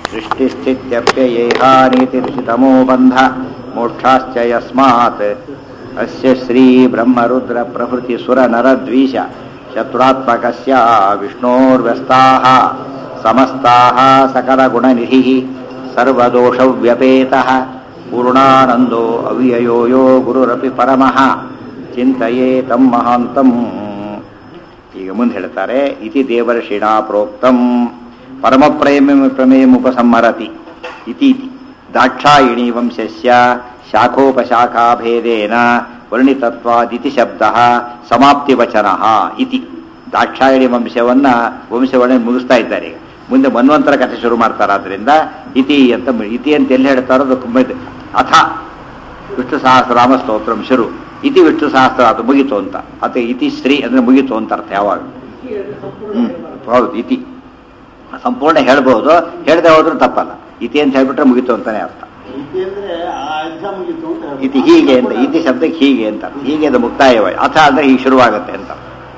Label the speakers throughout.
Speaker 1: सृष्टिस्थित्यप्ययेहानीतिर्षितमो बन्ध मोक्षाश्च यस्मात् अस्य श्रीब्रह्मरुद्रप्रभृतिसुरनरद्वीष शत्रुरात्मकस्य विष्णोर्व्यस्ताः समस्ताः सकलगुणनिधिः सर्वदोषव्यपेतः पूर्णानन्दो अव्ययो यो गुरुरपಿ ಪರಮಃ ಚಿಂತೆಯೇ ತಮ್ಮ ಮಹಾಂತಂ ಈಗ ಮುಂದೆ ಹೇಳ್ತಾರೆ ಇತಿ ದೇವರ್ಷಿಣ ಪ್ರೋಕ್ತಂ ಪರಮ ಪ್ರೇಮ ಪ್ರಮೇಯಮುಪಸಂಹರತಿ ಇತಿ ದಾಕ್ಷಾಯಿಣಿ ವಂಶಸ್ಯ ಶಾಖೋಪಶಾಖಾಭೇದೇನ ವರ್ಣಿತತ್ವಾದಿತಿ ಶಬ್ದ ಸಮಾಪ್ತಿವಚನ ಇತಿ ದಾಕ್ಷಾಯಿಣಿ ವಂಶವನ್ನ ವಂಶವನ್ನ ಮುಗಿಸ್ತಾ ಇದ್ದಾರೆ ಈಗ ಮುಂದೆ ಮನ್ವಂತರ ಕಥೆ ಶುರು ಮಾಡ್ತಾರೆ ಆದ್ರಿಂದ ಇತಿ ಅಂತ ಇತಿ ಅಂತ ಎಲ್ಲಿ ಹೇಳ್ತಾರೋ ಅದು ಅಥ ವಿಷ್ಣು ಸಹಸ್ರನಾಮ ಸ್ತೋತ್ರಂ ಶುರು ಇತಿ ವಿಷ್ಣು ಸಹಸ್ರ ಅದು ಮುಗಿತು ಅಂತ ಅಥವಾ ಇತಿ ಶ್ರೀ ಅಂದ್ರೆ ಮುಗಿತು ಅಂತ ಅರ್ಥ ಯಾವಾಗ ಹ್ಮ್ ಹೌದು ಇತಿ ಸಂಪೂರ್ಣ ಹೇಳ್ಬಹುದು ಹೇಳದೆ ಹೋದ್ರೂ ತಪ್ಪಲ್ಲ ಇತಿ ಅಂತ ಹೇಳ್ಬಿಟ್ರೆ ಮುಗಿತು ಅಂತಾನೆ ಅರ್ಥ
Speaker 2: ಇತಿ ಅಂದ್ರೆ ಆ ಎಕ್ಸಾಮ್ ಮುಗೀತು ಅಂತ ಹೇಳ್ಬೋದು.
Speaker 1: ಇತಿ ಹೀಗೆ ಅಂತ ಇತಿ ಶಬ್ದಕ್ಕೆ ಹೀಗೆ ಅಂತ ಅರ್ಥ. ಹೀಗೆ ಅದು ಮುಕ್ತಾಯವ ಅಥ ಅಂದ್ರೆ ಹೀಗೆ ಶುರುವಾಗುತ್ತೆ ಅಂತ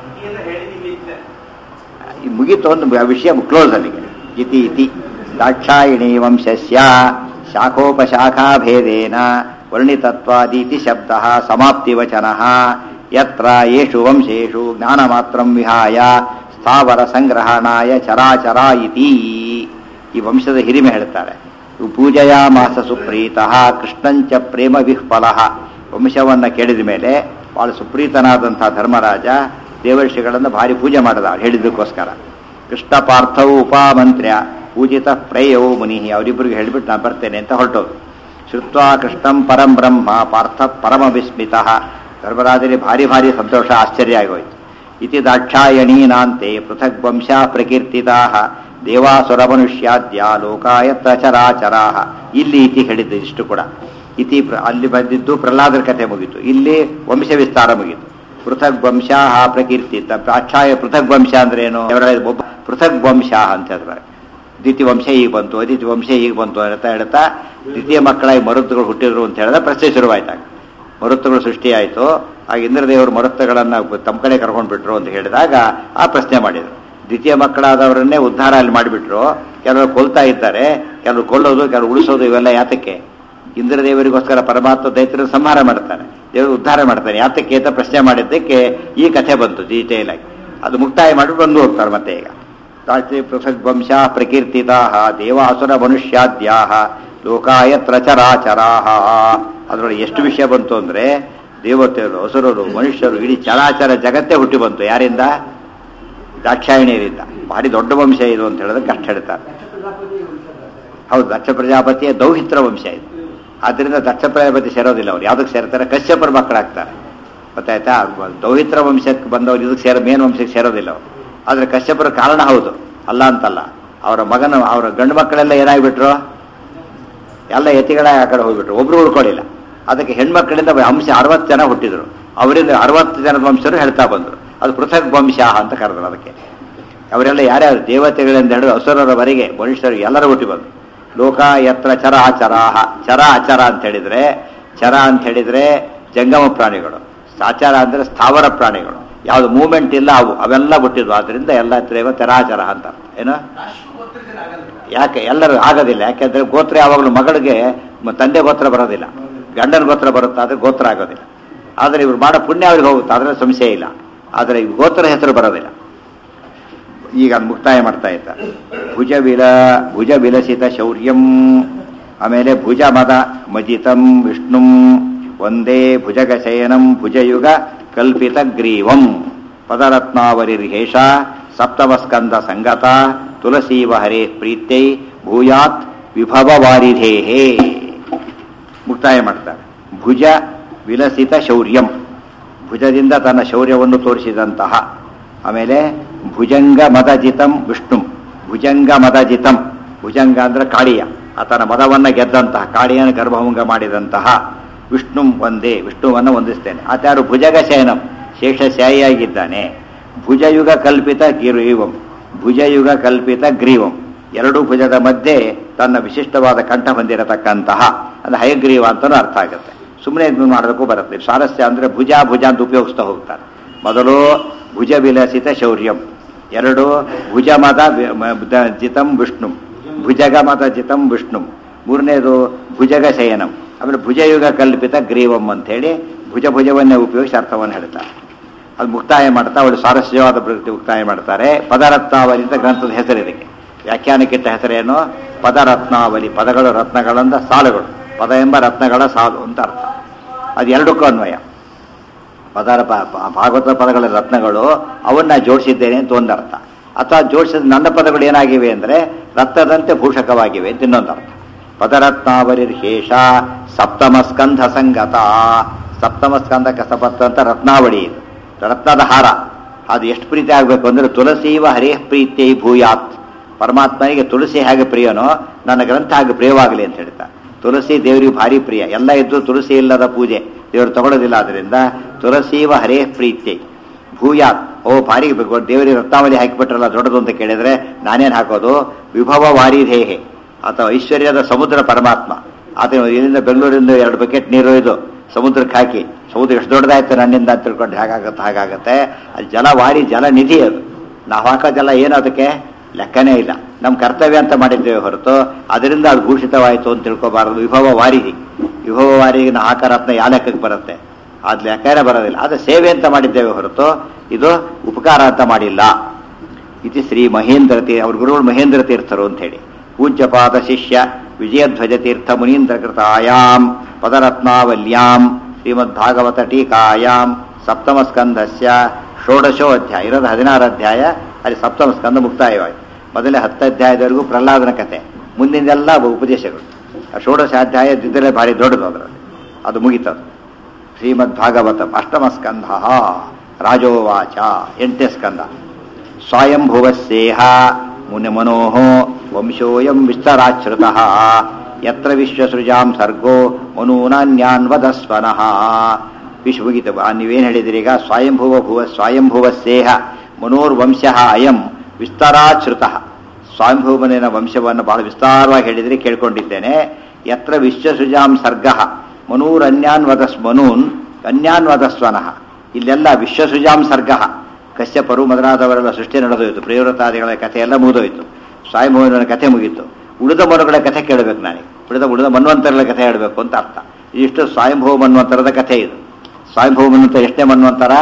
Speaker 1: ಈ ಮುಗೀತು ಒಂದು ಆ ವಿಷಯ ಕ್ಲೋಸ್ ಅಲ್ಲಿಗೆ ಇತಿ ಇತಿ ದಾಕ್ಷಾಯಿಣಿ ವಂಶಸ್ಯ ಶಾಖೋಪಶಾಖಾಭೇದೇನ ವರ್ಣಿತತ್ವಾದೀತಿ ಶಬ್ದ ಸಮಾಪ್ತಿವಚನ ಯತ್ರ ಯೇಷು ವಂಶೇಷು ಜ್ಞಾನಮಾತ್ರಂ ವಿಹಾಯ ಸ್ಥಾವರ ಸಂಗ್ರಹಣಾಯ ಚರಾಚರ ಇತಿ ಈ ವಂಶದ ಹಿರಿಮೆ ಹೇಳ್ತಾರೆ ಪೂಜೆಯ ಮಾಸ ಸುಪ್ರೀತಃ ಕೃಷ್ಣಂಚ ಪ್ರೇಮ ವಿಹ್ಫಲ ವಂಶವನ್ನ ಕೇಳಿದ ಮೇಲೆ ಬಹಳ ಸುಪ್ರೀತನಾದಂತಹ ಧರ್ಮರಾಜ ದೇವರ್ಷಿಗಳನ್ನು ಭಾರಿ ಪೂಜೆ ಮಾಡಿದ ಹೇಳಿದ್ದಕ್ಕೋಸ್ಕರ ಕೃಷ್ಣ ಪಾರ್ಥವು ಉಪಾಮಂತ್ರ್ಯ ಪೂಜಿತ ಪ್ರೇಯವು ಮುನಿ ಅವರಿಬ್ಬರಿಗೆ ಹೇಳಿಬಿಟ್ಟು ನಾನು ಬರ್ತೇನೆ ಅಂತ ಹೊರಟೋದು ಶ್ರುತ್ವಾ ಕೃಷ್ಣಂ ಪರಂ ಬ್ರಹ್ಮ ಪಾರ್ಥ ಪರಮ ವಿಸ್ಮಿತ ಧರ್ಮರಾಜರಿಗೆ ಭಾರಿ ಭಾರಿ ಸಂತೋಷ ಆಶ್ಚರ್ಯ ಆಗೋಯ್ತು ಇತಿ ದಾಕ್ಷಾಯಣೀನಾಂತೆ ಪೃಥಗ್ ವಂಶ ಪ್ರಕೀರ್ತಿತಾ ದೇವಾಸುರ ಮನುಷ್ಯಾದ್ಯ ಲೋಕಾಯ ಚರಾಚರಾ ಇಲ್ಲಿ ಇತಿ ಹೇಳಿದ್ದು ಇಷ್ಟು ಕೂಡ ಇತಿ ಪ್ರ- ಅಲ್ಲಿ ಬಂದಿದ್ದು ಪ್ರಹ್ಲಾದರ ಕಥೆ ಮುಗೀತು ಇಲ್ಲಿ ವಂಶ ವಿಸ್ತಾರ ಮುಗೀತು ಪೃಥಗ್ ವಂಶ ಪ್ರಕೀರ್ತಿತ ಪ್ರಾಚ್ಛಾಯ ಪೃಥಗ್ ವಂಶ ಅಂದ್ರೆ ಏನು ಅವರಲ್ಲಿ ಒಬ್ಬ ಪೃಥಗ್ ವಂಶ ಅಂತ ಹೇಳ್ತಾರೆ ದ್ವಿತೀಯ ವಂಶ ಈಗ ಬಂತು ಅದಿತಿ ವಂಶ ಈಗ ಬಂತು ಅಂತ ಹೇಳ್ತಾ ದ್ವಿತೀಯ ಮಕ್ಕಳಾಗಿ ಮರುತ್ತುಗಳು ಹುಟ್ಟಿದ್ರು ಅಂತ ಹೇಳಿದ್ರೆ ಪ್ರಶ್ನೆ ಶುರುವಾಯ್ತಾಗ ಮರುತ್ತುಗಳು ಸೃಷ್ಟಿಯಾಯಿತು ಆಗ ಇಂದ್ರದೇವರು ಮರುತ್ತುಗಳನ್ನು ತಮ್ಮ ಕಡೆ ಕರ್ಕೊಂಡು ಬಿಟ್ರು ಅಂತ ಹೇಳಿದಾಗ ಆ ಪ್ರಶ್ನೆ ಮಾಡಿದರು ದ್ವಿತೀಯ ಮಕ್ಕಳಾದವರನ್ನೇ ಉದ್ಧಾರ ಅಲ್ಲಿ ಮಾಡಿಬಿಟ್ರು ಕೆಲವರು ಕೊಲ್ತಾ ಇದ್ದಾರೆ ಕೆಲವರು ಕೊಲ್ಲೋದು ಕೆಲವರು ಉಳಿಸೋದು ಇವೆಲ್ಲ ಯಾತಕ್ಕೆ ಇಂದ್ರದೇವರಿಗೋಸ್ಕರ ಪರಮಾತ್ಮ ದೈತ್ಯರ ಸಂಹಾರ ಮಾಡ್ತಾನೆ ದೇವರು ಉದ್ಧಾರ ಮಾಡ್ತಾನೆ ಯಾತಕ್ಕೆ ಅಂತ ಪ್ರಶ್ನೆ ಮಾಡಿದ್ದಕ್ಕೆ ಈ ಕಥೆ ಬಂತು ಡೀಟೇಲ್ ಆಗಿ ಅದು ಮುಕ್ತಾಯ ಮಾಡಿ ಬಂದು ಹೋಗ್ತಾರೆ ಮತ್ತೆ ಈಗ ತಾಳ್ತಿ ಪೃಥಗ್ ವಂಶ ಪ್ರಕೀರ್ತಿತಾ ದೇವಾಸುರ ಮನುಷ್ಯಾದ್ಯಾ ಲೋಕಾಯ ತ್ರಚರಾಚರಾಹ ಅದರೊಳಗೆ ಎಷ್ಟು ವಿಷಯ ಬಂತು ಅಂದ್ರೆ ದೇವತೆಯರು ಅಸುರರು ಮನುಷ್ಯರು ಇಡೀ ಚರಾಚರ ಜಗತ್ತೇ ಹುಟ್ಟಿ ಬಂತು ಯಾರಿಂದ ದಾಕ್ಷಾಯಣಿಯರಿಂದ ಭಾರಿ ದೊಡ್ಡ ವಂಶ ಇದು ಅಂತ ಹೇಳಿದ್ರೆ ಕಷ್ಟ ಹೇಳ್ತಾರೆ ಹೌದು ದಕ್ಷ ಪ್ರಜಾಪತಿಯ ದೌಹಿತ್ರ ವಂಶ ಇದು ಆದ್ರಿಂದ ದಕ್ಷ ಪ್ರಜಾಪತಿ ಸೇರೋದಿಲ್ಲ ಅವ್ರು ಯಾವ್ದಕ್ಕೆ ಸೇರ್ತಾರೆ ಕಶ್ಯಪರ ಮಕ್ಕಳಾಗ್ತಾರೆ ಗೊತ್ತಾಯ್ತಾ ದೌಹಿತ್ರ ವಂಶಕ್ಕೆ ಬಂದವ್ರು ಇದಕ್ಕೆ ಸೇರೋ ಮೇನ್ ವಂಶಕ್ಕೆ ಸೇರೋದಿಲ್ಲ ಅವರು ಆದ್ರೆ ಕಶ್ಯಪರ ಕಾರಣ ಹೌದು ಅಲ್ಲ ಅಂತಲ್ಲ ಅವರ ಮಗನ ಅವರ ಗಂಡು ಮಕ್ಕಳೆಲ್ಲ ಏನಾಗ್ಬಿಟ್ರು ಎಲ್ಲ ಯತಿಗಳೇ ಆ ಕಡೆ ಹೋಗ್ಬಿಟ್ರು ಒಬ್ರು ಉಳ್ಕೊಳ್ಳಿಲ್ಲ ಅದಕ್ಕೆ ಹೆಣ್ಮಕ್ಕಳಿಂದ ಅಂಶ ಅರವತ್ತು ಜನ ಹುಟ್ಟಿದ್ರು ಅವರಿಂದ ಅರವತ್ತು ಜನದ ವಂಶರು ಹೇಳ್ತಾ ಬಂದರು ಅದು ಪೃಥಕ್ ವಂಶ ಅಂತ ಕರೆದ್ರು ಅದಕ್ಕೆ ಅವರೆಲ್ಲ ಯಾರ್ಯಾರು ದೇವತೆಗಳಿಂದ ಹಿಡಿದು ಅಸುರರವರೆಗೆ ಮನುಷ್ಯರು ಎಲ್ಲರೂ ಹುಟ್ಟಿ ಬಂದರು ಲೋಕ ಯತ್ರ ಚರ ಆಚರಾಹ ಚರ ಅಚರ ಅಂತ ಹೇಳಿದ್ರೆ ಚರ ಅಂತ ಹೇಳಿದ್ರೆ ಜಂಗಮ ಪ್ರಾಣಿಗಳು ಸಾಚಾರ ಅಂದ್ರೆ ಸ್ಥಾವರ ಪ್ರಾಣಿಗಳು ಯಾವ್ದು ಮೂವ್ಮೆಂಟ್ ಇಲ್ಲ ಅವು ಅವೆಲ್ಲ ಹುಟ್ಟಿದ್ವು ಆದ್ರಿಂದ ಎಲ್ಲ ತ್ರೇವ ಚರಾಚರ ಅಂತ ಅರ್ಥ. ಏನು ಯಾಕೆ ಎಲ್ಲರೂ ಆಗೋದಿಲ್ಲ ಯಾಕೆಂದ್ರೆ ಗೋತ್ರ ಯಾವಾಗಲೂ ಮಗಳಿಗೆ ಮ- ತಂದೆ ಗೋತ್ರ ಬರೋದಿಲ್ಲ ಗಂಡನ ಗೋತ್ರ ಬರುತ್ತೆ ಆದ್ರೆ ಗೋತ್ರ ಆಗೋದಿಲ್ಲ ಆದರೆ ಇವ್ರು ಮಾಡೋ ಪುಣ್ಯ ಅವ್ರಿಗೆ ಹೋಗುತ್ತೆ ಅದರ ಸಂಶಯ ಇಲ್ಲ ಆದರೆ ಈ ಗೋತ್ರ ಹೆಸರು ಬರೋದಿಲ್ಲ ಈಗ ಅದ್ ಮುಕ್ತಾಯ ಮಾಡ್ತಾ ಇದ್ದ ಭುಜ ವಿಲ ಭುಜ ವಿಲಸಿತ ಶೌರ್ಯಂ ಆಮೇಲೆ ಭುಜ ಮದ ಮಜಿತಂ ವಿಷ್ಣುಂ ಒಂದೇ ಭುಜಗ ಶಯನಂ ಭುಜಯುಗ ಕಲ್ಪಿತ ಗ್ರೀವಂ ಪದರತ್ನಾವರಿರ್ಹೇಷ ಸಪ್ತಮಸ್ಕಂದ ಸಂಗತ ತುಳಸೀವ ಹರೇ ಪ್ರೀತ್ಯೈ ಭೂಯಾತ್ ವಿಭವ ವಾರಿಧೇಹೇ ಮುಕ್ತಾಯ ಮಾಡ್ತಾರೆ ಭುಜ ವಿಲಸಿತ ಶೌರ್ಯಂ ಭುಜದಿಂದ ತನ್ನ ಶೌರ್ಯವನ್ನು ತೋರಿಸಿದಂತಹ ಆಮೇಲೆ ಭುಜಂಗ ಮದಜಿತಂ ವಿಷ್ಣು ಭುಜಂಗ ಮದಜಿತಂ ಭುಜಂಗ ಅಂದ್ರೆ ಕಾಳಿಯ ಆತನ ಮದವನ್ನ ಗೆದ್ದಂತಹ ಕಾಳಿಯನ ಗರ್ಭಭಂಗ ಮಾಡಿದಂತಹ ವಿಷ್ಣು ಒಂದೇ ವಿಷ್ಣುವನ್ನು ವಂದಿಸ್ತೇನೆ ಆತಾರು ಭುಜಗ ಶಯನಂ ಶೇಷಶಾಯಿಯಾಗಿದ್ದಾನೆ ಭುಜಯುಗ ಕಲ್ಪಿತ ಗ್ರೀವಂ ಭುಜಯುಗ ಕಲ್ಪಿತ ಗ್ರೀವಂ ಎರಡೂ ಭುಜದ ಮಧ್ಯೆ ತನ್ನ ವಿಶಿಷ್ಟವಾದ ಕಂಠ ಹೊಂದಿರತಕ್ಕಂತಹ ಅದು ಹಯಗ್ರೀವ ಅಂತಲೂ ಅರ್ಥ ಆಗುತ್ತೆ ಸುಮ್ಮನೆ ಇದು ಮಾಡೋದಕ್ಕೂ ಬರುತ್ತೆ ಸಾರಸ್ಯ ಅಂದ್ರೆ ಭುಜ ಭುಜ ಅಂತ ಉಪಯೋಗಿಸ್ತಾ ಹೋಗ್ತಾರೆ ಮೊದಲು ಭುಜ ವಿಲಸಿತ ಶೌರ್ಯಂ ಎರಡು ಭುಜ ಮದ ವಿ- ಮ- ದ- ಜಿತಂ ವಿಷ್ಣು ಭುಜಗ ಮತ ಜಿತಂ ವಿಷ್ಣು ಮೂರನೇದು ಭುಜಗ ಶಯನಂ ಆಮೇಲೆ ಭುಜಯುಗ ಕಲ್ಪಿತ ಗ್ರೀವಂ ಅಂತೇಳಿ ಭುಜ ಭುಜವನ್ನೇ ಉಪಯೋಗಿಸಿ ಅರ್ಥವನ್ನು ಹೇಳ್ತಾರೆ ಅದು ಮುಕ್ತಾಯ ಮಾಡ್ತಾ ಅವಳು ಸ್ವಾರಸ್ಯವಾದ ಪ್ರಕೃತಿ ಮುಕ್ತಾಯ ಮಾಡ್ತಾರೆ ಪದರತ್ನಾವಲಿ ಅಂತ ಗ್ರಂಥದ ಹೆಸರು ಇದಕ್ಕೆ ವ್ಯಾಖ್ಯಾನಕ್ಕಿಟ್ಟ ಹೆಸರೇನು ಪದರತ್ನಾವಲಿ ಪದಗಳು ರತ್ನಗಳಂದ ಸಾಲುಗಳು ಪದ ಎಂಬ ರತ್ನಗಳ ಸಾಲು ಅಂತ ಅರ್ಥ ಅದು ಎರಡಕ್ಕೂ ಅನ್ವಯ ಪದರ ಪ- ಪ- ಭಾಗವತ ಪದಗಳ ರತ್ನಗಳು ಅವನ್ನ ಜೋಡಿಸಿದ್ದೇನೆ ಅಂತ ಒಂದು ಅರ್ಥ ಅಥವಾ ಜೋಡಿಸಿದ ನನ್ನ ಪದಗಳು ಏನಾಗಿವೆ ಅಂದರೆ ರತ್ನದಂತೆ ಭೂಷಕವಾಗಿವೆ ಅಂತ ಇನ್ನೊಂದು ಅರ್ಥ ಪದರತ್ನಾವರಿರ್ಹೇಷ ಸಪ್ತಮ ಸ್ಕಂಧ ಸಂಗತ ಸಪ್ತಮ ಸ್ಕಂದಕ್ಕೆ ಸಪತ್ತ ರತ್ನಾವಳಿ ಇದು ರತ್ನದ ಹಾರ ಅದು ಎಷ್ಟು ಪ್ರೀತಿ ಆಗಬೇಕು ಅಂದರೆ ತುಳಸೀವ ಹರೇ ಪ್ರೀತಿ ಭೂಯಾತ್ ಪರಮಾತ್ಮನಿಗೆ ತುಳಸಿ ಹೇಗೆ ಪ್ರಿಯನೋ ನನ್ನ ಗ್ರಂಥ ಹಾಗೆ ಪ್ರಿಯವಾಗಲಿ ಅಂತ ಹೇಳ್ತಾರೆ ತುಳಸಿ ದೇವರಿಗೆ ಭಾರಿ ಪ್ರಿಯ ಎಲ್ಲ ಇದ್ದು ತುಳಸಿ ಇಲ್ಲದ ಪೂಜೆ ದೇವರು ತಗೊಳ್ಳೋದಿಲ್ಲ ಅದರಿಂದ ತುಳಸೀವ ಹರೇ ಪ್ರೀತಿ ಭೂಯಾತ್ ಓ ಭಾರಿ ಬೇಕು ದೇವರಿಗೆ ರತ್ನಾವಳಿ ಹಾಕಿಬಿಟ್ರಲ್ಲ ದೊಡ್ಡದು ಅಂತ ಕೇಳಿದ್ರೆ ನಾನೇನು ಹಾಕೋದು ವಿಭವ ವಾರಿಧೇಹೆ ಅಥವಾ ಐಶ್ವರ್ಯದ ಸಮುದ್ರ ಪರಮಾತ್ಮ ಆತ ಇಲ್ಲಿಂದ ಬೆಂಗಳೂರಿಂದ ಎರಡು ಬಕೆಟ್ ನೀರು ಇದು ಸಮುದ್ರಕ್ಕೆ ಹಾಕಿ ಸಮುದ್ರ ಎಷ್ಟು ದೊಡ್ಡದಾಯ್ತು ನನ್ನಿಂದ ಅಂತ ತಿಳ್ಕೊಂಡು ಹೇಗಾಗತ್ತೆ ಹಾಗಾಗತ್ತೆ ಅದು ಜಲ ವಾರಿ ಜಲ ನಿಧಿ ಅದು ನಾವು ಹಾಕೋ ಜಲ ಏನು ಅದಕ್ಕೆ ಲೆಕ್ಕನೇ ಇಲ್ಲ ನಮ್ಮ ಕರ್ತವ್ಯ ಅಂತ ಮಾಡಿದ್ದೇವೆ ಹೊರತು ಅದರಿಂದ ಅದು ಭೂಷಿತವಾಯಿತು ಅಂತ ತಿಳ್ಕೊಬಾರದು ವಿಭವ ವಾರಿಧಿ ವಿಭವ ವಾರಿಗೆ ನಾವು ಹಾಕೋ ರತ್ನ ಯಾವ ಲೆಕ್ಕಕ್ಕೆ ಬರುತ್ತೆ ಅದು ಲೆಕ್ಕನೇ ಬರೋದಿಲ್ಲ ಅದು ಸೇವೆ ಅಂತ ಮಾಡಿದ್ದೇವೆ ಹೊರತು ಇದು ಉಪಕಾರ ಅಂತ ಮಾಡಿಲ್ಲ ಇತಿ ಶ್ರೀ ಮಹೇಂದ್ರ ತೀರ್ ಅವ್ರ ಗುರುಗಳು ಮಹೇಂದ್ರ ತೀರ್ಥರು ಅಂತ ಹೇಳಿ ಪೂಜ್ಯಪಾದ ಶಿಷ್ಯ ವಿಜಯಧ್ವಜ ತೀರ್ಥ ಮುನೀಂದ್ರ ಕೃತಾಯಾಮ್ ಪದರತ್ನಾವಲ್ಯಾಂ ಶ್ರೀಮದ್ ಭಾಗವತ ಟೀಕಾಯಾಂ ಸಪ್ತಮ ಸ್ಕಂದಸ್ಯ ಷೋಡಶೋ ಅಧ್ಯಾಯ ಇರೋದು ಹದಿನಾರು ಅಧ್ಯಾಯ ಅಲ್ಲಿ ಸಪ್ತಮ ಸ್ಕಂದ ಮುಕ್ತಾಯವಾಯಿತು ಮೊದಲೇ ಹತ್ತು ಅಧ್ಯಾಯದವರೆಗೂ ಪ್ರಹ್ಲಾದನ ಕತೆ ಮುಂದಿನೆಲ್ಲ ಉಪದೇಶಗಳು ಆ ಷೋಡಶ ಅಧ್ಯಾಯ ಇದ್ದರೆ ಭಾರಿ ದೊಡ್ಡದು ಅದರಲ್ಲಿ ಅದು ಮುಗೀತದು ಶ್ರೀಮದ್ ಭಾಗವತ ಅಷ್ಟಮ ಸ್ಕಂಧ ರಾಜೋವಾಚ ಎಂಟನೇ ಸ್ಕಂದ ಸ್ವಯಂಭುವಸ್ಯೇಹ ಮುನಿ ಮನೋಃ ವಂಶೋಯಂ ವಿಸ್ತರಾಶ್ರಿತ ಯತ್ರ ವಿಶ್ವಸೃಜಾಂ ಸರ್ಗೋ ಮನೂನಾನ್ಯಾನ್ವದಸ್ವನಃ ವಿಶ್ವ ಮುಗಿತ ನೀವೇನು ಹೇಳಿದಿರಿ ಈಗ ಸ್ವಯಂಭುವ ಭುವ ಸ್ವಯಂಭುವಸ್ಯೇಹ ಮನೋರ್ವಂಶ ಅಯಂ ವಿಸ್ತರಾಶ್ರಿತ ಸ್ವಾಯಂಭೂಮನಿನ ವಂಶವನ್ನು ಬಹಳ ವಿಸ್ತಾರವಾಗಿ ಹೇಳಿದರೆ ಕೇಳ್ಕೊಂಡಿದ್ದೇನೆ ಯತ್ರ ವಿಶ್ವಸೃಜಾಂ ಸರ್ಗ ಮನೂರನ್ಯಾನ್ವದಸ್ ಮನೂನ್ ಅನ್ಯಾನ್ವದಸ್ವನಃ ಇಲ್ಲೆಲ್ಲ ವಿಶ್ವಸೃಜಾಂ ಸರ್ಗ ಕಶ್ಯಪರು ಮೊದಲಾದವರೆಲ್ಲ ಸೃಷ್ಟಿ ನಡೆದೋಯ್ತು ಪ್ರಿಯವ್ರತಾದಿಗಳ ಕಥೆ ಎಲ್ಲ ಮುಗಿದೋಯ್ತು ಸ್ವಾಯಂಭೂಮನ ಕಥೆ ಮುಗೀತು ಉಳಿದ ಮನುಗಳ ಕಥೆ ಕೇಳಬೇಕು ನನಗೆ ಉಳಿದ ಉಳಿದ ಮನ್ವಂತರಗಳ ಕಥೆ ಹೇಳಬೇಕು ಅಂತ ಅರ್ಥ ಇಷ್ಟು ಸ್ವಯಂಭವ ಮನ್ವಂತರದ ಕಥೆ ಇದು ಸ್ವಯಂಭವ ಮನ್ವಂತರ ಎಷ್ಟನೇ ಮನ್ವಂತರ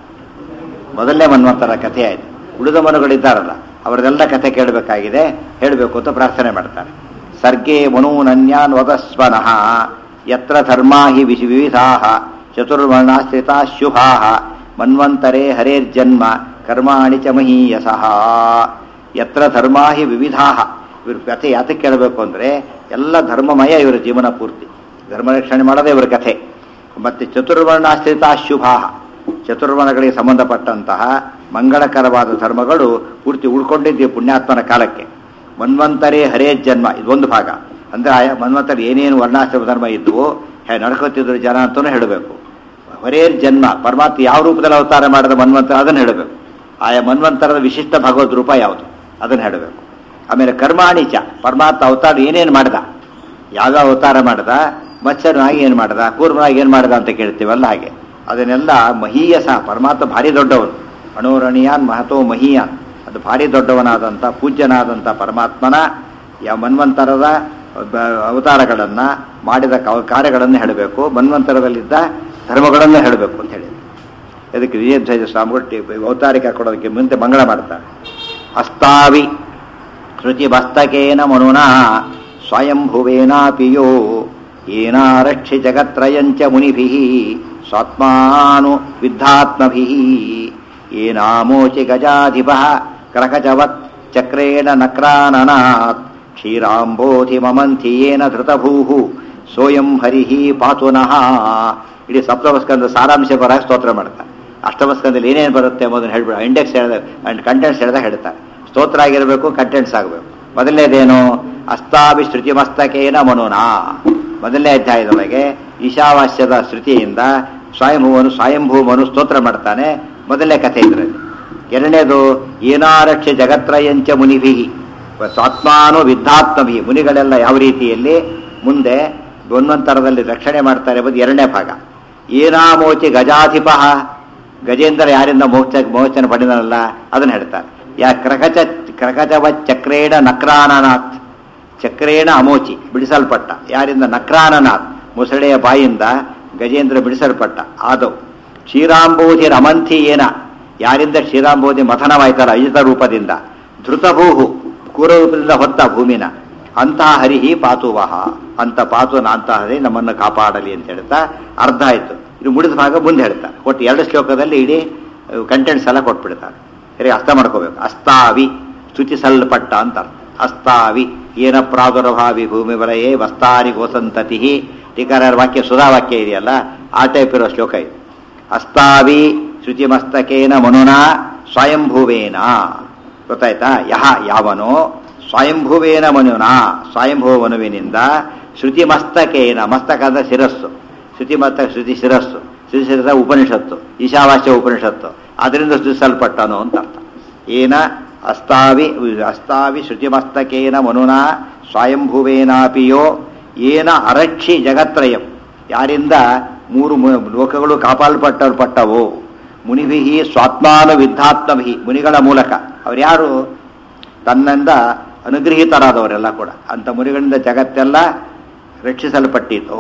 Speaker 1: ಮೊದಲನೇ ಮನ್ವಂತರ ಕಥೆ ಆಯಿತು ಉಳಿದ ಮನುಗಳಿದ್ದಾರಲ್ಲ ಅವರದೆಲ್ಲ ಕಥೆ ಕೇಳಬೇಕಾಗಿದೆ ಹೇಳಬೇಕು ಅಂತ ಪ್ರಾರ್ಥನೆ ಮಾಡ್ತಾರೆ ಸರ್ಗೇ ಮನೂನನ್ಯಾನ್ ವದಸ್ವನಃ ಯತ್ರ ಧರ್ಮಾ ಹಿ ವಿಶಿ ವಿವಿಧಾ ಚತುರ್ವರ್ಣಾಶ್ರಿತಾ ಶುಭಾ ಮನ್ವಂತರೇ ಹರೇರ್ಜನ್ಮ ಕರ್ಮಾಣಿ ಚ ಮಹೀಯಸಃ ಯತ್ರ ಧರ್ಮಾ ಹಿ ವಿವಿಧಾ ಇವ್ರ ಕಥೆ ಯಾತಕ್ಕೆ ಕೇಳಬೇಕು ಅಂದರೆ ಎಲ್ಲ ಧರ್ಮಮಯ ಇವರ ಜೀವನ ಪೂರ್ತಿ ಧರ್ಮ ರಕ್ಷಣೆ ಮಾಡೋದೇ ಇವರ ಕಥೆ ಮತ್ತೆ ಚತುರ್ವರ್ಣಾಶ್ರಿತಾ ಶುಭಾ ಚತುರ್ವರ್ಣಗಳಿಗೆ ಸಂಬಂಧಪಟ್ಟಂತಹ ಮಂಗಳಕರವಾದ ಧರ್ಮಗಳು ಪೂರ್ತಿ ಉಳ್ಕೊಂಡಿದ್ದೀವಿ ಪುಣ್ಯಾತ್ಮನ ಕಾಲಕ್ಕೆ ಮನ್ವಂತರೇ ಹರೇ ಜನ್ಮ ಇದೊಂದು ಭಾಗ ಅಂದರೆ ಆಯಾ ಮನ್ವಂತರ ಏನೇನು ವರ್ಣಾಶ್ರಮ ಧರ್ಮ ಇದ್ವು ಹೇ ನಡ್ಕೋತಿದ್ರು ಜನ ಅಂತಲೂ ಹೇಳಬೇಕು ಹರೇರ್ ಜನ್ಮ ಪರಮಾತ್ಮ ಯಾವ ರೂಪದಲ್ಲಿ ಅವತಾರ ಮಾಡಿದ ಮನ್ವಂತರ ಅದನ್ನು ಹೇಳಬೇಕು ಆಯಾ ಮನ್ವಂತರದ ವಿಶಿಷ್ಟ ಭಗವದ್ ರೂಪ ಯಾವುದು ಅದನ್ನು ಹೇಳಬೇಕು ಆಮೇಲೆ ಕರ್ಮಾಣಿಚ ಪರಮಾತ್ಮ ಅವತಾರ ಏನೇನು ಮಾಡ್ದ ಯಾವ್ಯಾವ ಅವತಾರ ಮಾಡ್ದ ಮತ್ಸ್ಯನಾಗಿ ಏನು ಮಾಡ್ದ ಕೂರ್ಮನಾಗಿ ಏನು ಮಾಡ್ದ ಅಂತ ಕೇಳ್ತೀವಲ್ಲ ಹಾಗೆ ಅದನ್ನೆಲ್ಲ ಮಹೀಯಸ ಪರಮಾತ್ಮ ಭಾರಿ ದೊಡ್ಡವನು ಅಣೋರಣೀಯಾನ್ ಮಹತೋ ಮಹೀಯಾನ್ ಅದು ಭಾರಿ ದೊಡ್ಡವನಾದಂಥ ಪೂಜ್ಯನಾದಂಥ ಪರಮಾತ್ಮನ ಯಾವ ಮನ್ವಂತರದ ಬ- ಅವತಾರಗಳನ್ನು ಮಾಡಿದ ಕ- ಕಾರ್ಯಗಳನ್ನು ಹೇಳಬೇಕು ಮನ್ವಂತರದಲ್ಲಿದ್ದ ಧರ್ಮಗಳನ್ನು ಹೇಳಬೇಕು ಅಂತ ಹೇಳಿ ಇದಕ್ಕೆ ವಿಜಯಧ್ವಜ ಸ್ವಾಮಿಗಳು ಟಿ- ಅವತಾರಿಕ ಕೊಡೋದಕ್ಕೆ ಮುಂದೆ ಮಂಗಳ ಮಾಡ್ತಾರೆ ಹಸ್ತಾವಿ ಶೃತಿಭಸ್ತಕೇನ ಮನುನಾ ಸ್ವಯಂಭುವೇನಾಪಿ ಯೋ ಏನಾರಕ್ಷಿ ಜಗತ್ರಯಂಚ ಮುನಿಭಿಃ ಸ್ವಾತ್ಮಾನು ವಿದ್ಧಾತ್ಮಭಿಃ ಏನಾಮೋಚಿ ಗಜಾಧಿಪಃ ಕ್ರಕಚವತ್ ಚಕ್ರೇಣ ನಕ್ರಾನನಾತ್ ಕ್ಷೀರಾಂಬೋಧಿ ಮಮಂಥಿ ಏನ ಧೃತಭೂಃ ಸೋಯಂ ಹರಿಃ ಪಾತುನಃ ಇಡೀ ಸಪ್ತಮಸ್ಕಂದ ಸಾರಾಂಶ ಬರ ಸ್ತೋತ್ರ ಮಾಡ್ತಾರೆ ಅಷ್ಟಮಸ್ಕಂದಲ್ಲಿ ಏನೇನು ಬರುತ್ತೆ ಎಂಬುದನ್ನು ಹೇಳ್ಬಿಡ ಇಂಡೆಕ್ಸ್ ಹೇಳಿದ ಅಂಡ್ ಕಂಟೆಂಟ್ಸ್ ಹೇಳಿದಾಗ ಹೇಳ್ತಾರೆ ಸ್ತೋತ್ರ ಆಗಿರಬೇಕು ಕಂಟೆಂಟ್ಸ್ ಆಗಬೇಕು ಮೊದಲನೇದೇನು ಅಸ್ತಾಭಿ ಶ್ರುತಿ ಮಸ್ತಕೇನ ಮನೋನಾ ಮೊದಲನೇ ಅಧ್ಯಾಯದೊಳಗೆ ಈಶಾವಾಸ್ಯದ ಶ್ರುತಿಯಿಂದ ಸ್ವಯಂಭೂವನು ಸ್ವಯಂಭೂಮನು ಸ್ತೋತ್ರ ಮಾಡ್ತಾನೆ ಮೊದಲನೇ ಕಥೆ ಇದರಲ್ಲಿ ಎರಡನೇದು ಏನಾರಕ್ಷ್ಯ ಜಗತ್ರಯಂಚ ಮುನಿಭಿ ಸ್ವಾತ್ಮಾನು ವಿದ್ಧಾತ್ಮಭಿ ಮುನಿಗಳೆಲ್ಲ ಯಾವ ರೀತಿಯಲ್ಲಿ ಮುಂದೆ ದ್ವಂದ್ವಂತರದಲ್ಲಿ ರಕ್ಷಣೆ ಮಾಡ್ತಾರೆ ಎಂಬುದು ಎರಡನೇ ಭಾಗ ಏನಾಮೋಚಿ ಗಜಾಧಿಪ ಗಜೇಂದ್ರ ಯಾರಿಂದ ಮೋಕ್ಷ ಮೋಚನ ಪಡೆದನಲ್ಲ ಅದನ್ನು ಹೇಳ್ತಾರೆ ಯಾ ಕ್ರಕಚ ಕ್ರಕಚವ ಚಕ್ರೇಣ ನಕ್ರಾನನಾಥ್ ಚಕ್ರೇಣ ಅಮೋಚಿ ಬಿಡಿಸಲ್ಪಟ್ಟ ಯಾರಿಂದ ನಕ್ರಾನನಾಥ್ ಮುಸಳೆಯ ಬಾಯಿಂದ ಗಜೇಂದ್ರ ಬಿಡಿಸಲ್ಪಟ್ಟ ಆದವು ಕ್ಷೀರಾಂಬೋಧಿ ರಮಂಥಿ ಏನ ಯಾರಿಂದ ಕ್ಷೀರಾಂಬೋಧಿ ಮಥನವಾಯ್ತಲ್ಲ ಅಜಿತ ರೂಪದಿಂದ ಧೃತಭೂಹು ಕೂರ ರೂಪದಿಂದ ಹೊತ್ತ ಭೂಮಿನ ಅಂತಹ ಹರಿಹಿ ಪಾತುವಹ ಅಂತ ಪಾತುನ ಅಂತಹ ಹರಿ ನಮ್ಮನ್ನು ಕಾಪಾಡಲಿ ಅಂತ ಹೇಳ್ತಾ ಅರ್ಧ ಆಯ್ತು ಇದು ಮುಡಿದ ಭಾಗ ಮುಂದೆ ಹೇಳ್ತಾರೆ ಒಟ್ಟು ಎರಡು ಶ್ಲೋಕದಲ್ಲಿ ಇಡೀ ಕಂಟೆಂಟ್ಸ್ ಎಲ್ಲ ಕೊಟ್ಬಿಡ್ತಾರೆ ಸರಿ ಅರ್ಥ ಮಾಡ್ಕೋಬೇಕು ಅಸ್ತಾವಿ ಸ್ತುತಿಸಲ್ಪಟ್ಟ ಅಂತ ಅರ್ಥ ಅಸ್ತಾವಿ ಏನ ಪ್ರಾದುರ್ಭಾವಿ ಭೂಮಿ ಬರೆಯೇ ವಸ್ತಾರಿ ಗೋಸಂತತಿ ಟೀಕಾರರ ವಾಕ್ಯ ಸುಧಾ ವಾಕ್ಯ ಇದೆಯಲ್ಲ ಆ ಟೈಪ್ ಇರೋ ಶ್ಲೋಕ ಇದು ಅಸ್ತಾವಿ ಶುಚಿಮಸ್ತಕೇನ ಮನುನಾ ಸ್ವಯಂಭುವೇನ ಗೊತ್ತಾಯ್ತಾ ಯಹ ಯಾವನು ಸ್ವಯಂಭುವೇನ ಮನುನಾ ಸ್ವಯಂಭುವ ಮನುವಿನಿಂದ ಶ್ರುತಿ ಮಸ್ತಕೇನ ಮಸ್ತಕ ಅಂದ್ರೆ ಶಿರಸ್ಸು ಶ್ರುತಿ ಮಸ್ತಕ ಶ್ರುತಿ ಶಿರಸ್ಸು ಶ್ರುತಿ ಶಿರಸ ಉಪನಿಷತ್ತು ಈಶಾವಾಸ್ಯ ಉಪನಿಷತ್ತು ಅದರಿಂದ ಶ್ರುತಿಸಲ್ಪಟ್ಟನು ಅಂತ ಅರ್ಥ ಏನ ಅಸ್ತಾವಿ ಅಸ್ತಾವಿ ಶ್ರುತಿಮಸ್ತಕೇನ ಮನುನಾ ಸ್ವಯಂಭುವೇನಾಪಿಯೋ ಏನ ಅರಕ್ಷಿ ಜಗತ್ರಯಂ ಯಾರಿಂದ ಮೂರು ಮು- ಲೋಕಗಳು ಕಾಪಾಲ್ಪಟ್ಟಲ್ಪಟ್ಟವು ಮುನಿಭಿಹಿ ಸ್ವಾತ್ಮಾನು ವಿದ್ಧಾತ್ಮಭಿ ಮುನಿಗಳ ಮೂಲಕ ಅವ್ರು ಯಾರು ತನ್ನಿಂದ ಅನುಗ್ರಹಿತರಾದವರೆಲ್ಲ ಕೂಡ ಅಂತ ಮುನಿಗಳಿಂದ ಜಗತ್ತೆಲ್ಲ ರಕ್ಷಿಸಲ್ಪಟ್ಟಿತು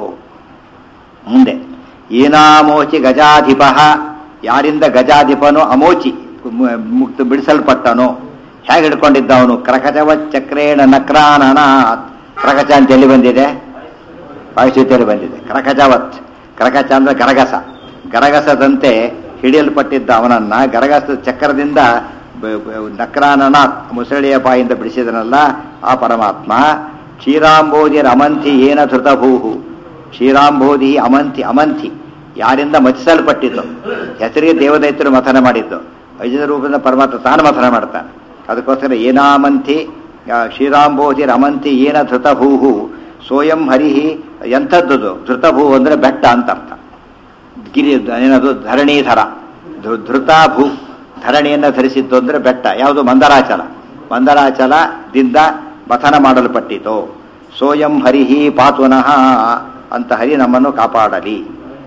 Speaker 1: ಮುಂದೆ ಏನಾಮೋಚಿ ಗಜಾಧಿಪ ಯಾರಿಂದ ಗಜಾಧಿಪನು ಅಮೋಚಿ ಮು- ಮುಕ್ತ ಬಿಡಿಸಲ್ಪಟ್ಟನು ಹೇಗೆ ಹಿಡ್ಕೊಂಡಿದ್ದ ಅವನು ಕ್ರಕಚವ ಚಕ್ರೇಣ ನಕ್ರಾನನ ಕ್ರಕಚ ಅಂತ ಎಲ್ಲಿ ಬಂದಿದೆ ಪಾಯಿಸುತ್ತಲ್ಲಿ ಬಂದಿದೆ ಕ್ರಕಚವತ್ ಕ್ರಕಚ ಅಂದ್ರೆ ಗರಗಸ ಗರಗಸದಂತೆ ಹಿಡಿಯಲ್ಪಟ್ಟಿದ್ದ ಅವನನ್ನ ಗರಗಸದ ಚಕ್ರದಿಂದ ಬ- ಬ- ನಕ್ರಾನನ ಮುಸಳೆಯ ಬಾಯಿಂದ ಬಿಡಿಸಿದನಲ್ಲ ಆ ಪರಮಾತ್ಮ ಕ್ಷೀರಾಂಬೋಧಿರ ಅಮಂತಿ ಏನ ಧೃತಭೂಹು ಕ್ಷೀರಾಂಬೋಧಿ ಅಮಂತಿ ಅಮಂತಿ ಯಾರಿಂದ ಮಥಿಸಲ್ಪಟ್ಟಿದ್ದು ಹೆಸರಿಗೆ ದೇವದೈತ್ಯರು ಮಥನ ಮಾಡಿದ್ದು ಐಜದ ರೂಪದಿಂದ ಪರಮಾತ್ಮ ತಾನು ಮಥನ ಮಾಡ್ತಾನೆ ಅದಕ್ಕೋಸ್ಕರ ಏನಾಮಂತಿ ಆ, ಕ್ಷೀರಾಂಬೋಧಿ ರಮಂತಿ ಏನ ಧೃತಭೂಹು ಸೋಯಂ ಹರಿಹಿ ಎಂಥದ್ದು ಧೃತಭೂ ಅಂದ್ರೆ ಬೆಟ್ಟ ಅಂತ ಅರ್ಥ ಗಿರಿ ಏನದು ಧರಣೀಧರ ಧೃ- ಧೃತ ಭೂ ಧರಣಿಯನ್ನು ಧರಿಸಿದ್ದು ಅಂದ್ರೆ ಬೆಟ್ಟ ಯಾವುದು ಮಂದರಾಚಲ ಮಂದರಾಚಲದಿಂದ ಮಥನ ಮಾಡಲ್ಪಟ್ಟಿತು ಸೋಯಂ ಹರಿಹಿ ಪಾತುನಃ ಅಂತ ಹರಿ ನಮ್ಮನ್ನು ಕಾಪಾಡಲಿ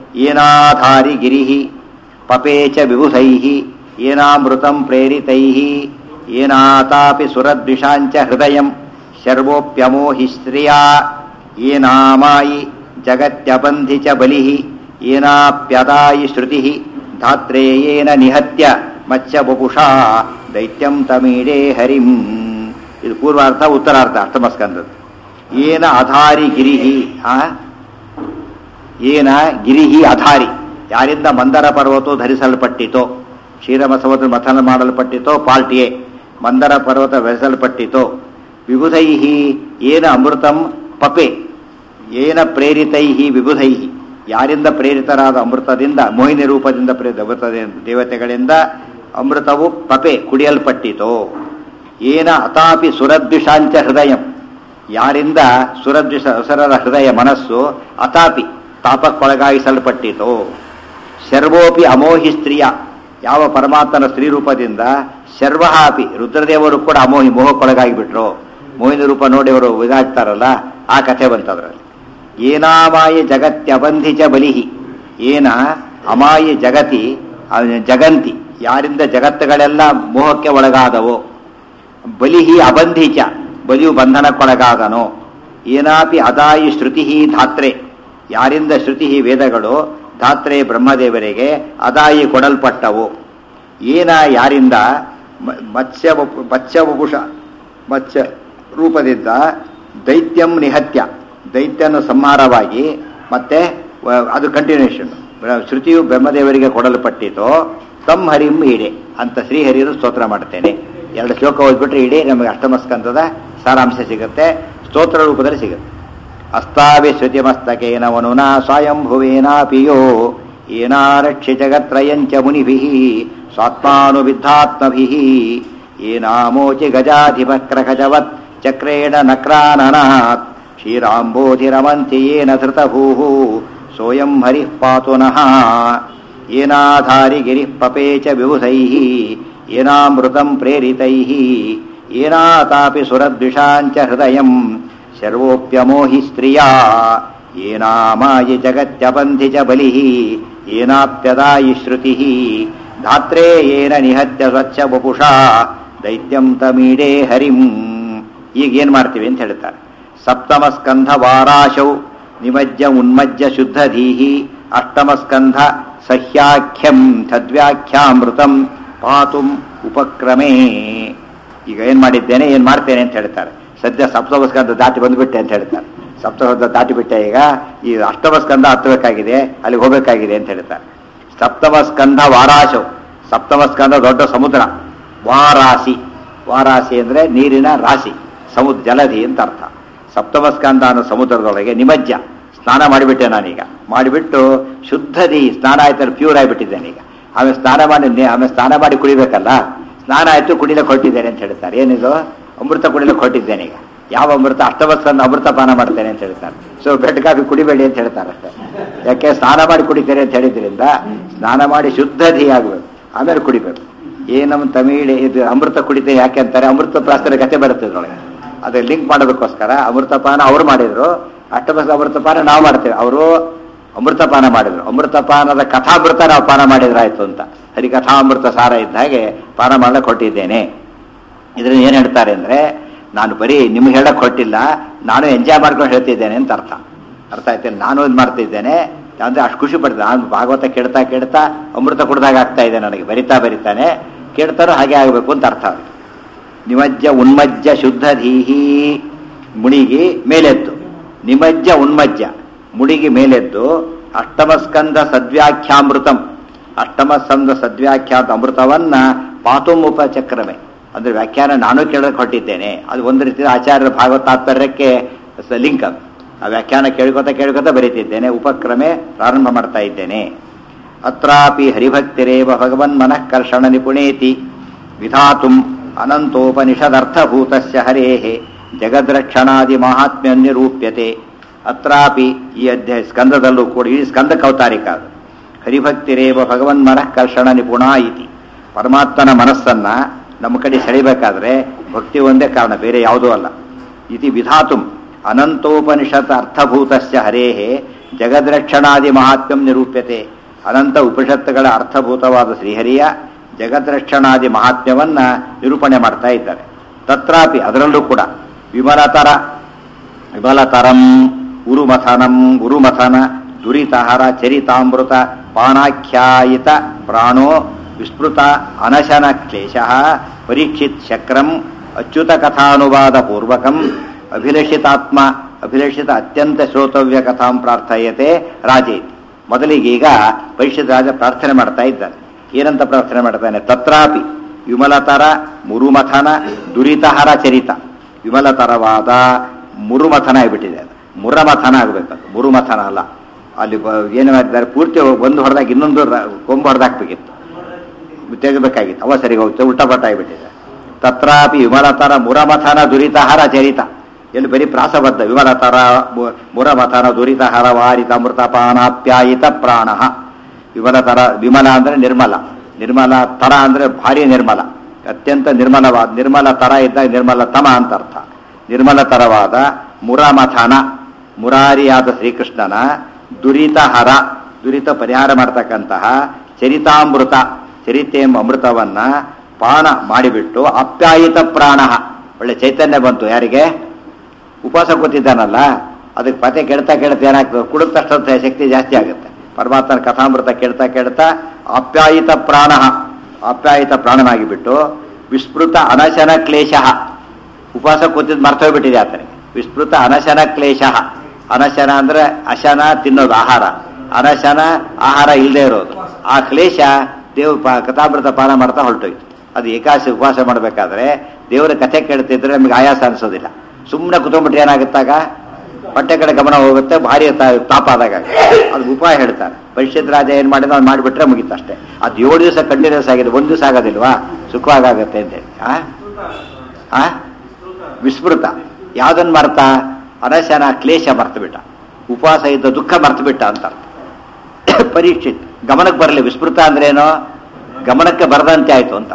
Speaker 1: ಏನಾಧಾರಿ ಗಿರಿಹಿ ಪಪೇಚ ವಿಭುಧೈಹಿ ಏನಾಮೃತಂ ಪ್ರೇರಿತೈಹಿ ಏನಾತಾಪಿ ಸುರದ್ವಿಷಾಂಚ ಹೃದಯಂ ಶರ್ವೋಪ್ಯಮೋಹಿ ಸ್ತ್ರಿಯಾ ಏನಾಮಾಯಿ ಜಗತ್ಯಬಂಧಿ ಚ ಬಲಿ ಏನಾಪ್ಯದಾಯಿ ಶ್ರುತಿ ಧಾತ್ರೆ ಏನ ನಿಹತ್ಯ ಮತ್ಸ್ಯ ಬಪುಷಾ ದೈತ್ಯಂ ತಮೀಡೇ ಹರಿಂ ಇದು ಪೂರ್ವಾರ್ಥ ಉತ್ತರಾರ್ಥ ಅರ್ಥಮಸ್ಕಂದದ್ದು ಏನ ಅಧಾರಿ ಗಿರಿಹಿ ಆ ಏನ ಗಿರಿಹಿ ಅಧಾರಿ ಯಾರಿಂದ ಮಂದರ ಪರ್ವತವು ಧರಿಸಲ್ಪಟ್ಟಿತೋ ಕ್ಷೀರಮಸವತ್ತು ಮಥನ ಮಾಡಲ್ಪಟ್ಟಿತೋ ಪಾಲ್ಟಿಯೇ ಮಂದರ ಪರ್ವತ ಧರಿಸಲ್ಪಟ್ಟಿತೋ ವಿಬುಧೈಹಿ ಏನ ಅಮೃತಂ ಪಪೆ ಏನ ಪ್ರೇರಿತೈಹಿ ವಿಬುಧೈಹಿ ಯಾರಿಂದ ಪ್ರೇರಿತರಾದ ಅಮೃತದಿಂದ ಮೋಹಿನಿ ರೂಪದಿಂದ ಪ್ರೇರಿತ ಅಮೃತದಿಂದ ದೇವತೆಗಳಿಂದ ಅಮೃತವು ಪಪೆ ಕುಡಿಯಲ್ಪಟ್ಟಿತೋ ಏನ ಅತಾಪಿ ಸುರದ್ವಿಷಾಂಚ ಹೃದಯಂ ಯಾರಿಂದ ಸುರದ್ವಿಷ ಅಸುರರ ಹೃದಯ ಮನಸ್ಸು ಅತಾಪಿ ತಾಪಕ್ಕೊಳಗಾಗಿಸಲ್ಪಟ್ಟಿತು ಶರ್ವೋಪಿ ಅಮೋಹಿ ಸ್ತ್ರೀಯ ಯಾವ ಪರಮಾತ್ಮನ ಸ್ತ್ರೀ ರೂಪದಿಂದ ಶರ್ವ ಅಪಿ ರುದ್ರದೇವರು ಕೂಡ ಅಮೋಹಿ ಮೋಹಕ್ಕೊಳಗಾಗಿಬಿಟ್ರು ಮೋಹಿನಿ ರೂಪ ನೋಡಿ ಅವರು ಇದಾಗ್ತಾರಲ್ಲ ಆ ಕಥೆ ಬಂತದ್ರಲ್ಲಿ ಏನಾಮಾಯಿ ಜಗತ್ಯಬಂಧಿ ಚ ಬಲಿಹಿ ಏನ ಅಮಾಯಿ ಜಗತಿ ಆ, ಜಗಂತಿ ಯಾರಿಂದ ಜಗತ್ತುಗಳೆಲ್ಲ ಮೋಹಕ್ಕೆ ಒಳಗಾದವೋ ಬಲಿಹಿ ಅಬಂಧಿಚ ಬಲಿಯು ಬಂಧನಕ್ಕೊಳಗಾದನೋ ಏನಾಪಿ ಅದಾಯಿ ಶ್ರುತಿ ಧಾತ್ರೆ ಯಾರಿಂದ ಶ್ರುತಿ ವೇದಗಳು ಧಾತ್ರೆ ಬ್ರಹ್ಮದೇವರಿಗೆ ಅದಾಯಿ ಕೊಡಲ್ಪಟ್ಟವು ಏನ ಯಾರಿಂದ ಮ- ಮತ್ಸ್ಯ ವಪು- ಮತ್ಸ್ಯ ವಪುಷ ಮತ್ಸ್ಯ ರೂಪದಿಂದ ದೈತ್ಯಂ ನಿಹತ್ಯ ದೈತ್ಯನ ಸಂಹಾರವಾಗಿ ಮತ್ತೆ ವ- ಅದು ಕಂಟಿನ್ಯೂಷನ್ ಶ್ರುತಿಯು ಬ್ರಹ್ಮದೇವರಿಗೆ ಕೊಡಲ್ಪಟ್ಟಿತು ತಮ್ ಹರಿಂ ಈಡೆ ಅಂತ ಶ್ರೀಹರಿಯನ್ನು ಸ್ತೋತ್ರ ಮಾಡ್ತೇನೆ ಎರಡು ಶ್ಲೋಕ ಓದ್ಬಿಟ್ರೆ ಇಡೀ ನಮಗೆ ಅಷ್ಟಮಸ್ಕಂದದ ಸಾರಾಂಶ ಸಿಗುತ್ತೆ ಸ್ತೋತ್ರ ರೂಪದಲ್ಲಿ ಸಿಗುತ್ತೆ ಅಸ್ತಾವಿ ಶ್ರುತಿಮಸ್ತಕೇನ ವನುನಾ ಸ್ವಯಂಭುವೇನಾಪಿಯೋ ಏನಾರಕ್ಷಿ ಜಗತ್ರಯಂಚ ಮುನಿಭಿಃ ಸ್ವಾತ್ಮಾನುವಿದ್ಧಾತ್ಮಭಿಃ ಏನಾಮೋಚಿ ಗಜಾಧಿಪಕ್ರಖಜವತ್ ಚಕ್ರೇಣ ನಕ್ರಾನನಾತ್ ಕ್ಷೀರಾಂಬೋಧಿರಮಂತಿ ಏನ ಧೃತಭೂಃ ಸೋಯಂ ಹರಿಃ ಪಾತು ನಃ ಏನಾಧಾರಿ ಗಿರಿಃ ಪಪೇ ಚ ವಿಬುಧೈಃ ಏನಾಮೃತಂ ಪ್ರೇರಿತೈಃ ಏನಾತಾಪಿ ಸುರದ್ವಿಷಾಂಚ ಹೃದಯಂ ಸರ್ವೋಪ್ಯಮೋಹಿ ಸ್ತ್ರಿಯಾ ಏನಾಮಾಯಿ ಜಗತ್ಯಬಂಧಿ ಚ ಬಲಿಃ ಏನಾಪ್ಯದಾಯಿ ಶ್ರುತಿಃ ಧಾತ್ರೆ ಏನ ನಿಹತ್ಯ ಸ್ವಚ್ಛ ವಪುಷಾ ದೈತ್ಯಂ ತಮೀಡೇ ಹರಿಂ ಈಗ ಏನ್ ಮಾಡ್ತೀವಿ ಅಂತ ಹೇಳ್ತಾರೆ ಸಪ್ತಮಸ್ಕಂಧ ವಾರಾಶೌ ನಿಮಜ್ಜ ಉನ್ಮಜ್ಜ ಶುದ್ಧಧೀಹಿ ಅಷ್ಟಮಸ್ಕಂಧ ಸಹ್ಯಾಖ್ಯಂ ತದ್ವ್ಯಾಖ್ಯಾಮೃತಂ ಪಾತುಂ ಉಪಕ್ರಮೇ ಈಗ ಏನ್ ಮಾಡಿದ್ದೇನೆ ಏನ್ ಮಾಡ್ತೇನೆ ಅಂತ ಹೇಳ್ತಾರೆ ಸದ್ಯ ಸಪ್ತಮಸ್ಕಂಧ ದಾಟಿ ಬಂದ್ಬಿಟ್ಟೆ ಅಂತ ಹೇಳ್ತಾರೆ ಸಪ್ತಮಸ್ಕಂಧ ದಾಟಿ ಬಿಟ್ಟೆ ಈಗ ಈ ಅಷ್ಟಮಸ್ಕಂಧ ಹತ್ತಬೇಕಾಗಿದೆ ಅಲ್ಲಿಗೆ ಹೋಗಬೇಕಾಗಿದೆ ಅಂತ ಹೇಳ್ತಾರೆ ಸಪ್ತಮಸ್ಕಂಧ ವಾರಾಶವು ಸಪ್ತಮಸ್ಕಂಧ ದೊಡ್ಡ ಸಮುದ್ರ ವಾರಾಸಿ ವಾರಾಸಿ ಅಂದ್ರೆ ನೀರಿನ ರಾಶಿ ಸಮುದ್ರ ಜಲಧಿ ಅಂತ ಅರ್ಥ ಸಪ್ತಮಸ್ಕಂಧ ಅನ್ನೋ ಸಮುದ್ರದೊಳಗೆ ನಿಮಜ್ಜ ಸ್ನಾನ ಮಾಡಿಬಿಟ್ಟೆ ನಾನೀಗ ಮಾಡಿಬಿಟ್ಟು ಶುದ್ಧದಿ ಸ್ನಾನ ಆಯ್ತು ಪ್ಯೂರ್ ಆಗಿಬಿಟ್ಟಿದ್ದೇನೆ ಈಗ ಆಮೇಲೆ ಸ್ನಾನ ಮಾಡಿ ನೆ- ಆಮೇಲೆ ಸ್ನಾನ ಮಾಡಿ ಕುಡಿಬೇಕಲ್ಲ ಸ್ನಾನ ಆಯ್ತು ಕುಡಿಲಕ್ಕೆ ಹೊಟ್ಟಿದ್ದೇನೆ ಅಂತ ಹೇಳ್ತಾರೆ ಏನಿದು ಅಮೃತ ಕುಡಿಲಕ್ಕೆ ಹೊಟ್ಟಿದ್ದೇನೆ ಈಗ ಯಾವ ಅಮೃತ ಅಷ್ಟವಸ್ಕಂದ ಅಮೃತ ಪಾನ ಮಾಡ್ತೇನೆ ಅಂತ ಹೇಳ್ತಾರೆ ಸೊ ಬೆಡ್ ಕಾಫಿ ಕುಡಿಬೇಡಿ ಅಂತ ಹೇಳ್ತಾರೆ ಅಷ್ಟೇ ಯಾಕೆ ಸ್ನಾನ ಮಾಡಿ ಕುಡಿತೇನೆ ಅಂತ ಹೇಳಿದ್ರಿಂದ ಸ್ನಾನ ಮಾಡಿ ಶುದ್ಧಧಿ ಆಗಬೇಕು ಆಮೇಲೆ ಕುಡಿಬೇಕು ಏನಮ್ಮ ತಮಿಳ್ ಇದು ಅಮೃತ ಕುಡಿತೇನೆ ಯಾಕೆ ಅಂತಾರೆ ಅಮೃತ ಪ್ರಾಸ್ತರ ಕತೆ ಬರುತ್ತೆ ಇದ್ರೊಳಗೆ ಅದೇ ಲಿಂಕ್ ಮಾಡೋದಕ್ಕೋಸ್ಕರ ಅಮೃತಪಾನ ಅವ್ರು ಮಾಡಿದ್ರು ಅಷ್ಟಮಸ್ಕ ಅಮೃತಪಾನ ನಾವು ಮಾಡ್ತೇವೆ ಅವರು ಅಮೃತಪಾನ ಮಾಡಿದ್ರು ಅಮೃತಪಾನದ ಕಥಾಮೃತ ನಾವು ಪಾನ ಮಾಡಿದ್ರಾಯ್ತು ಅಂತ ಹರಿಕಥಾಮೃತ ಸಾರ ಇದ್ದ ಹಾಗೆ ಪಾನ ಮಾಡಕ್ಕೆ ಹೊಟ್ಟಿದ್ದೇನೆ ಇದನ್ನ ಏನ್ ಹೇಳ್ತಾರೆ ಅಂದ್ರೆ ನಾನು ಬರೀ ನಿಮ್ಗೆ ಹೇಳಕ್ ಹೊಟ್ಟಿಲ್ಲ ನಾನು ಎಂಜಾಯ್ ಮಾಡ್ಕೊಂಡು ಹೇಳ್ತಿದ್ದೇನೆ ಅಂತ ಅರ್ಥ ಅರ್ಥ ಆಯ್ತು ನಾನು ಇದು ಮಾಡ್ತಿದ್ದೇನೆ ಅಂದ್ರೆ ಅಷ್ಟು ಖುಷಿ ಪಡ್ತೇನೆ ನಾನು ಭಾಗವತ ಕೇಳ್ತಾ ಕೇಳ್ತಾ ಅಮೃತ ಕುಡ್ದಾಗ ಆಗ್ತಾ ಇದೆ ನನಗೆ ಬರಿತಾ ಬರಿತಾನೆ ಕೇಳ್ತಾರೋ ಹಾಗೆ ಆಗಬೇಕು ಅಂತ ಅರ್ಥ ಅವ್ರಿಗೆ ನಿಮಜ್ಜ ಉನ್ಮಜ್ಜ ಶುದ್ಧಧೀಹಿ ಮುಡಿಗಿ ಮೇಲೆದ್ದು ನಿಮಜ್ಜ ಉನ್ಮಜ್ಜ ಮುಡಿಗಿ ಮೇಲೆದ್ದು ಅಷ್ಟಮಸ್ಕಂದ ಸದ್ವ್ಯಾಖ್ಯಾಮೃತಂ ಅಷ್ಟಮಸ್ಕಂದ ಸದ್ವ್ಯಾಖ್ಯಾತ ಅಮೃತವನ್ನ ಪಾತುಮುಪಚಕ್ರಮೆ ಅಂದ್ರೆ ವ್ಯಾಖ್ಯಾನ ನಾನು ಕೇಳಕ್ಕೆ ಹೊಟ್ಟಿದ್ದೇನೆ ಅದು ಒಂದು ರೀತಿ ಆಚಾರ್ಯರ ಭಾಗವತ ತಾತ್ಪರ್ಯಕ್ಕೆ ಸ- ಲಿಂಕ್ ಅದು ಆ ವ್ಯಾಖ್ಯಾನ ಕೇಳ್ಕೊತ ಕೇಳ್ಕೊತ ಬರೀತಿದ್ದೇನೆ ಉಪಕ್ರಮೆ ಪ್ರಾರಂಭ ಮಾಡ್ತಾ ಇದ್ದೇನೆ ಅತ್ರಾಪಿ ಹರಿಭಕ್ತಿರೇವ ಭಗವನ್ ಮನಃಕರ್ಷಣ ನಿಪುಣೇತಿ ವಿಧಾತುಂ ಅನಂತೋಪನಿಷದರ್ಥಭೂತಸ್ಯ ಹರೇಃ ಜಗದ್ರಕ್ಷಣಾದಿ ಮಹಾತ್ಮ್ಯ ನಿರೂಪ್ಯತೆ ಅತ್ರಾಪಿ ಈ ಅಧ್ಯಾಯ ಸ್ಕಂದದಲ್ಲೂ ಕೂಡ ಈ ಸ್ಕಂದಕ್ಕೆ ಅವತಾರಿಕ ಅದು ಹರಿಭಕ್ತಿರೇವ ಭಗವನ್ ಮನಃಕರ್ಷಣ ನಿಪುಣ ಇತಿ ಪರಮಾತ್ಮನ ಮನಸ್ಸನ್ನ ನಮ್ಮ ಕಡೆ ಸೆಳಿಬೇಕಾದ್ರೆ ಭಕ್ತಿ ಒಂದೇ ಕಾರಣ ಬೇರೆ ಯಾವುದೂ ಅಲ್ಲ ಇತಿ ವಿಧಾತುಂ ಅನಂತೋಪನಿಷತ್ ಅರ್ಥಭೂತಸ್ಯ ಹರೇಃ ಜಗದ್ರಕ್ಷಣಾದಿ ಮಹಾತ್ಮ್ಯಂ ನಿರೂಪ್ಯತೆ ಅನಂತ ಉಪನಿಷತ್ತುಗಳ ಅರ್ಥಭೂತವಾದ ಶ್ರೀಹರಿಯ ಜಗದ್ರಕ್ಷಣಾದಿ ಮಹಾತ್ಮ್ಯವನ್ನ ನಿರೂಪಣೆ ಮಾಡ್ತಾ ಇದ್ದಾರೆ ತತ್ರಾಪಿ ಅದರಲ್ಲೂ ಕೂಡ ವಿಮಲತರ ವಿಮಲತರಂ ಉರುಮಥನಂ ಉರುಮಥನ ದುರಿತಹರ ಚರಿತಾಮೃತ ಪಾನಾಖ್ಯಾಯಿತ ಪ್ರಾಣೋ ವಿಸ್ಮೃತ ಅನಶನ ಕ್ಲೇಶ ಪರೀಕ್ಷಿತ್ ಶಕ್ರಂ ಅಚ್ಯುತ ಕಥಾನುವಾದ ಪೂರ್ವಕಂ ಅಭಿಲಷಿತಾತ್ಮ ಅಭಿಲಷಿತ ಅತ್ಯಂತ ಶ್ರೋತವ್ಯ ಕಥಾಂ ಪ್ರಾರ್ಥಯತೆ ರಾಜೇತಿ ಮೊದಲಿಗೆ ಈಗ ಪರೀಕ್ಷಿತ ರಾಜ ಪ್ರಾರ್ಥನೆ ಮಾಡ್ತಾ ಇದ್ದಾನೆ ಏನಂತ ಪ್ರಾರ್ಥನೆ ಮಾಡ್ತಾನೆ ತತ್ರಾಪಿ ವಿಮಲತರ ಮುರುಮಥನ ದುರಿತಹರ ಚರಿತ ವಿಮಲತರವಾದ ಮುರುಮಥನ ಆಗಿಬಿಟ್ಟಿದೆ ಅದು ಮುರಮಥನ ಆಗಬೇಕು ಅದು ಮುರುಮಥನ ಅಲ್ಲ ಅಲ್ಲಿ ಬ- ಏನು ಮಾಡಿದ್ದಾರೆ ಪೂರ್ತಿ ಒಂದು ಹೊಡೆದಾಗ ಇನ್ನೊಂದು ರ- ಕೊಂಬು ಹೊಡೆದಾಕ್ಬೇಕಿತ್ತು ತೆಗಬೇಕಾಗಿತ್ತು ಅವ ಸರಿಗೆ ಹೋಗ್ತದೆ ಉಲ್ಟಾ ಪಟ್ಟ ಆಗಿಬಿಟ್ಟಿದೆ ತತ್ರಾಪಿ ವಿಮಲತರ ಮುರಮಥನ ದುರಿತಹರ ಚರಿತ ಎಲ್ಲಿ ಬರೀ ಪ್ರಾಸಬದ್ಧ ವಿಮಲತರ ಮು- ಮುರಮಥನ ದುರಿತಹರ ವಾರಿತ ಮೃತಪಾನಾಪ್ಯಾಯಿತ ಪ್ರಾಣ ವಿಮಲತರ ವಿಮಲ ಅಂದ್ರೆ ನಿರ್ಮಲ ನಿರ್ಮಲ ತರ ಅಂದ್ರೆ ಭಾರಿ ನಿರ್ಮಲ ಅತ್ಯಂತ ನಿರ್ಮಲವಾದ ನಿರ್ಮಲ ತರ ಇದ್ದಾಗ ನಿರ್ಮಲ ತಮ ಅಂತ ಅರ್ಥ ನಿರ್ಮಲ ತರವಾದ ಮುರಮಥನ ಮುರಾರಿಯಾದ ಶ್ರೀಕೃಷ್ಣನ ದುರಿತ ಹರ ದುರಿತ ಪರಿಹಾರ ಮಾಡ್ತಕ್ಕಂತಹ ಚರಿತಾಮೃತ ಚರಿತೆ ಎಂಬ ಅಮೃತವನ್ನ ಪಾನ ಮಾಡಿಬಿಟ್ಟು ಅಪ್ಯಾಯಿತ ಪ್ರಾಣ ಒಳ್ಳೆ ಚೈತನ್ಯ ಬಂತು ಯಾರಿಗೆ ಉಪವಾಸ ಕೂತಿದ್ದಾನಲ್ಲ ಅದಕ್ಕೆ ಪತೆ ಕೆಡ್ತಾ ಕೆಡ್ತಾ ಏನಾಗ್ತದೆ ಕುಡಿದ ತಕ್ಷಣ ಶಕ್ತಿ ಜಾಸ್ತಿ ಆಗುತ್ತೆ ಪರಮಾತ್ಮನ ಕಥಾಮೃತ ಕೇಳ್ತಾ ಕೇಳ್ತಾ ಆಪ್ಯಾಯಿತ ಪ್ರಾಣ ಆಪ್ಯಾಯಿತ ಪ್ರಾಣನಾಗಿಬಿಟ್ಟು ವಿಸ್ಮೃತ ಅನಶನ ಕ್ಲೇಶ ಉಪವಾಸ ಕೂತಿದ್ದು ಮರ್ತೋಗ್ಬಿಟ್ಟಿದೆ ಆತನಿಗೆ ವಿಸ್ಮೃತ ಅನಶನ ಕ್ಲೇಶ ಅನಶನ ಅಂದ್ರೆ ಅಶನ ತಿನ್ನೋದು ಆಹಾರ ಅನಶನ ಆಹಾರ ಇಲ್ಲದೆ ಇರೋದು ಆ ಕ್ಲೇಶ ದೇವ್ರ ಪ ಕಥಾಮೃತ ಪಾನ ಮಾಡ್ತಾ ಹೊರಟೋಯ್ತು ಅದು ಏಕಾಶಿ ಉಪವಾಸ ಮಾಡಬೇಕಾದ್ರೆ ದೇವರ ಕಥೆ ಕೇಳ್ತಿದ್ರೆ ನಮಗೆ ಆಯಾಸ ಅನಿಸೋದಿಲ್ಲ ಸುಮ್ಮನೆ ಕುತ್ಕೊಂಡ್ಬಿಟ್ರೆ ಏನಾಗುತ್ತಾಗ ಹೊಟ್ಟೆ ಕಡೆ ಗಮನ ಹೋಗುತ್ತೆ ಭಾರಿ ತ- ತಾಪ ಆದಾಗ ಅದು ಉಪಾಯ ಹೇಳ್ತಾರೆ ಪರಿಷತ್ ರಾಜ ಏನ್ ಮಾಡಿದ ಅದು ಮಾಡಿಬಿಟ್ರೆ ಮುಗೀತು ಅಷ್ಟೇ ಅದು ಏಳು ದಿವಸ ಕಂಟಿನ್ಯೂಸ್ ಆಗಿದೆ ಒಂದು ದಿವಸ ಆಗೋದಿಲ್ವಾ ಸುಖವಾಗತ್ತೆ ಅಂತ ಹೇಳಿ ಆ ಆ ವಿಸ್ಮೃತ ಯಾವ್ದನ್ ಮರ್ತ ಅನಶನ ಕ್ಲೇಶ ಮರ್ತು ಬಿಟ್ಟ ಉಪವಾಸ ಇದ್ದ ದುಃಖ ಮರ್ತು ಬಿಟ್ಟ ಅಂತ ಅರ್ಥ ಪರೀಕ್ಷಿತ್ ಗಮನಕ್ಕೆ ಬರಲಿ ವಿಸ್ಮೃತ ಅಂದ್ರೇನು ಗಮನಕ್ಕೆ ಬರದಂತೆ ಆಯ್ತು ಅಂತ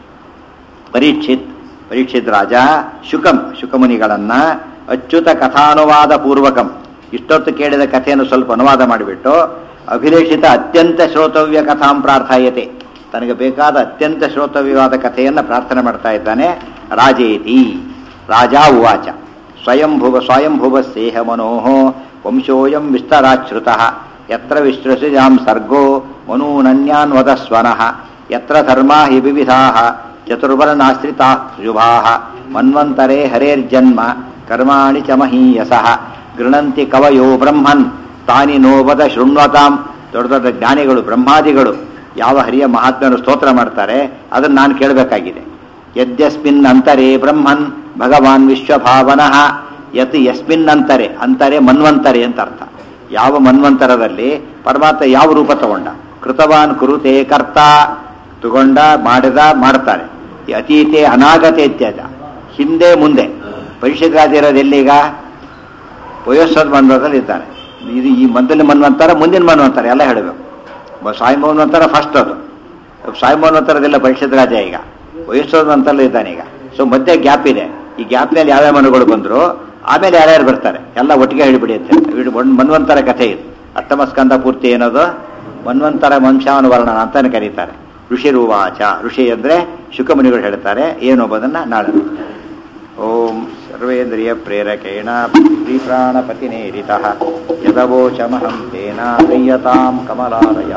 Speaker 1: ಪರೀಕ್ಷಿತ್ ಪರೀಕ್ಷಿತ್ ರಾಜ ಶುಕಂ ಶುಕಮುನಿಗಳನ್ನ ಅಚ್ಯುತ ಕಥಾನುವಾದ ಪೂರ್ವಕಂ ಇಷ್ಟೊತ್ತು ಕೇಳಿದ ಕಥೆಯನ್ನು ಸ್ವಲ್ಪ ಅನುವಾದ ಮಾಡಿಬಿಟ್ಟು ಅಭಿಲೇಷಿತ ಅತ್ಯಂತ ಶ್ರೋತವ್ಯ ಕಥಾಂ ಪ್ರಾರ್ಥಯತೆ ತನಗೆ ಬೇಕಾದ ಅತ್ಯಂತ ಶ್ರೋತವ್ಯವಾದ ಕಥೆಯನ್ನ ಪ್ರಾರ್ಥನೆ ಮಾಡ್ತಾ ಇದ್ದಾನೆ ರಾಜೇತಿ ರಾಜ ಉವಾಚ ಸ್ವಯಂಭುವ ಸ್ವಯಂಭುವಸ್ಸೇಹ ಮನೋಃ ವಂಶೋಯಂ ವಿಸ್ತರಾಚ್ಯುತಃ ಯತ್ರ ವಿಶ್ರಸಿಜಾಂ ಸರ್ಗೋ ಮನೂನನ್ಯಾನ್ ವದಸ್ವನಃ ಯತ್ರ ಧರ್ಮಾ ಹಿ ವಿವಿಧಾಃ ಚತುರ್ವರ್ಣಾಶ್ರಿತಾಃ ಶುಭಾಃ ಮನ್ವಂತರೇ ಹರೇರ್ಜನ್ಮ ಕರ್ಮಾಣಿ ಚ ಮಹೀಯಸಃ ಗೃಣಂತಿ ಕವಯೋ ಬ್ರಹ್ಮನ್ ತಾನಿ ನೋವದ ಶೃಣ್ವತಾಂ ದೊಡ್ಡ ದೊಡ್ಡ ಜ್ಞಾನಿಗಳು ಬ್ರಹ್ಮಾದಿಗಳು ಯಾವ ಹರಿಯ ಮಹಾತ್ಮರು ಸ್ತೋತ್ರ ಮಾಡ್ತಾರೆ ಅದನ್ನು ನಾನು ಕೇಳಬೇಕಾಗಿದೆ ಯದ್ಯಸ್ಮಿನ್ ಅಂತರೇ ಬ್ರಹ್ಮನ್ ಭಗವಾನ್ ವಿಶ್ವಭಾವನಃ ಯತ್ ಯಸ್ಮಿನ್ ಅಂತರೆ ಅಂತರೆ ಮನ್ವಂತರೆ ಅಂತ ಅರ್ಥ ಯಾವ ಮನ್ವಂತರದಲ್ಲಿ ಪರಮಾತ್ಮ ಯಾವ ರೂಪ ತಗೊಂಡ ಕೃತವಾನ್ ಕುರುತೆ ಕರ್ತ ತಗೊಂಡ ಮಾಡಿದ ಮಾಡ್ತಾರೆ ಈ ಅತೀತೆ ಅನಾಗತೆ ಇತ್ಯಾದ ಹಿಂದೆ ಮುಂದೆ ಪರಿಷತ್ಗಾದಿರೋದು ಎಲ್ಲಿಗ ವಯೋಸ್ವದ ಮನ್ವಂತರಲ್ಲಿ ಇದ್ದಾರೆ ಇದು ಈ ಮೊದಲ ಮನ್ವಂತರ ಮುಂದಿನ ಮನ್ವಂತರ ಎಲ್ಲ ಹೇಳಬೇಕು ಸಾಯಿ ಮನ್ವಂತರ ಫಸ್ಟ್ ಅದು ಸಾಯಿ ಮನ್ವಂತರದೆಲ್ಲ ಪರಿಷತ್ ರಾಜ ಈಗ ವಯಸ್ಸೋದ ನಂತರಲ್ಲ ಇದ್ದಾನೆ ಈಗ ಸೊ ಮಧ್ಯೆ ಗ್ಯಾಪ್ ಇದೆ ಈ ಗ್ಯಾಪ್ನಲ್ಲಿ ಯಾವ್ಯಾವ ಮನುಗಳು ಬಂದ್ರು ಆಮೇಲೆ ಯಾರ್ಯಾರು ಬರ್ತಾರೆ ಎಲ್ಲ ಒಟ್ಟಿಗೆ ಹೇಳಿಬಿಡಿ ಅಂತ ಇದು ಒಂದು ಮನ್ವಂತರ ಕಥೆ ಇದು ಅಷ್ಟಮ ಸ್ಕಂದ ಪೂರ್ತಿ ಏನದು ಮನ್ವಂತರ ವಂಶಾನುವರ್ಣನ ಅಂತಾನೆ ಕರೀತಾರೆ ಋಷಿರುವಾಚ ಋಷಿ ಅಂದ್ರೆ ಶುಕಮುನಿಗಳು ಹೇಳ್ತಾರೆ ಏನು ಎಂಬುದನ್ನ ನಾಳೆ ನೋಡೋಣ. ಓಂ ಸರ್ವೇಂದ್ರಿಯ ಪ್ರೇರಕೇಣ ಶ್ರೀಪ್ರಾಣಪತಿನೇರಿತ ಯದವೋಚಮಹಂ ತೇನ ಪ್ರಿಯತಾಂ ಕಮಲಾಲಯ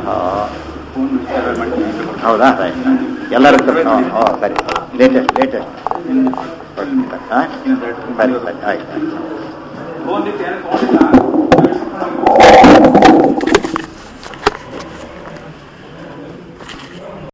Speaker 1: ಹೌದಾ ಸರಿ ಎಲ್ಲರೂ ಹಾಂ ಹಾಂ ಸರಿ ಲೇಟೆಸ್ಟ್ ಲೇಟೆಸ್ಟ್ ಹಾಂ ಸರಿ ಸರಿ ಆಯ್ತು
Speaker 2: ಫೋನ್ ಇತ್ತು, ಏನು ಫೋನ್ ಇಲ್ಲ.